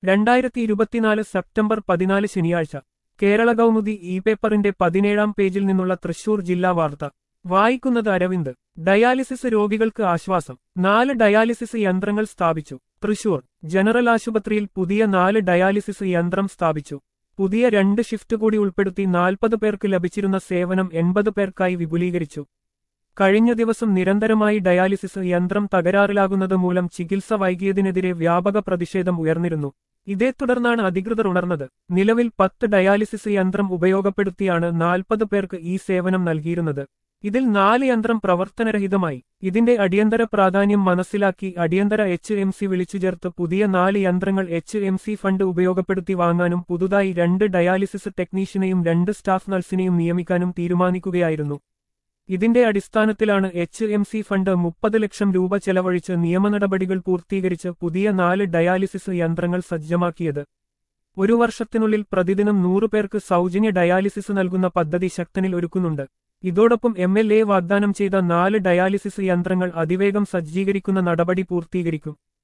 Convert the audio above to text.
രണ്ടായിരത്തി ഇരുപത്തിനാല് സെപ്റ്റംബർ പതിനാല് ശനിയാഴ്ച കേരള കൗമുദി ഇ പേപ്പറിന്റെ പതിനേഴാം പേജിൽ നിന്നുള്ള തൃശൂർ ജില്ലാ വാർത്ത വായിക്കുന്നത് അരവിന്ദ് ഡയാലിസിസ് രോഗികൾക്ക് ആശ്വാസം നാല് ഡയാലിസിസ് യന്ത്രങ്ങൾ സ്ഥാപിച്ചു തൃശൂർ ജനറൽ ആശുപത്രിയിൽ പുതിയ നാല് ഡയാലിസിസ് യന്ത്രം സ്ഥാപിച്ചു പുതിയ രണ്ട് ഷിഫ്റ്റ് കൂടി ഉൾപ്പെടുത്തി നാൽപ്പത് പേർക്ക് ലഭിച്ചിരുന്ന സേവനം എൺപത് പേർക്കായി വിപുലീകരിച്ചു കഴിഞ്ഞ ദിവസം നിരന്തരമായി ഡയാലിസിസ് യന്ത്രം തകരാറിലാകുന്നത് മൂലം ചികിത്സ വൈകിയതിനെതിരെ വ്യാപക പ്രതിഷേധം ഉയർന്നിരുന്നു ഇതേ തുടർന്നാണ് അധികൃതർ ഉണർന്നത് നിലവിൽ പത്ത് ഡയാലിസിസ് യന്ത്രം ഉപയോഗപ്പെടുത്തിയാണ് നാൽപ്പത് പേർക്ക് ഈ സേവനം നൽകിയിരുന്നത് ഇതിൽ നാല് യന്ത്രം പ്രവർത്തനരഹിതമായി ഇതിന്റെ അടിയന്തര പ്രാധാന്യം മനസ്സിലാക്കി അടിയന്തര എച്ച് എം സി വിളിച്ചു ചേർത്ത് പുതിയ നാല് യന്ത്രങ്ങൾ എച്ച് എം സി ഫണ്ട് ഉപയോഗപ്പെടുത്തി വാങ്ങാനും പുതുതായി രണ്ട് ഡയാലിസിസ് ടെക്നീഷ്യനെയും രണ്ട് സ്റ്റാഫ് നഴ്സിനെയും നിയമിക്കാനും തീരുമാനിക്കുകയായിരുന്നു ഇതിന്റെ അടിസ്ഥാനത്തിലാണ് എച്ച് എം സി ഫണ്ട് മുപ്പത് ലക്ഷം രൂപ ചെലവഴിച്ച് നിയമനടപടികൾ പൂർത്തീകരിച്ച് പുതിയ നാല് ഡയാലിസിസ് യന്ത്രങ്ങൾ സജ്ജമാക്കിയത് ഒരു വർഷത്തിനുള്ളിൽ പ്രതിദിനം നൂറു പേർക്ക് സൗജന്യ ഡയാലിസിസ് നൽകുന്ന പദ്ധതി ശക്തനിൽ ഒരുക്കുന്നുണ്ട് ഇതോടൊപ്പം എം എൽ എ വാഗ്ദാനം ചെയ്ത നാല് ഡയാലിസിസ് യന്ത്രങ്ങൾ അതിവേഗം സജ്ജീകരിക്കുന്ന നടപടി പൂർത്തീകരിക്കും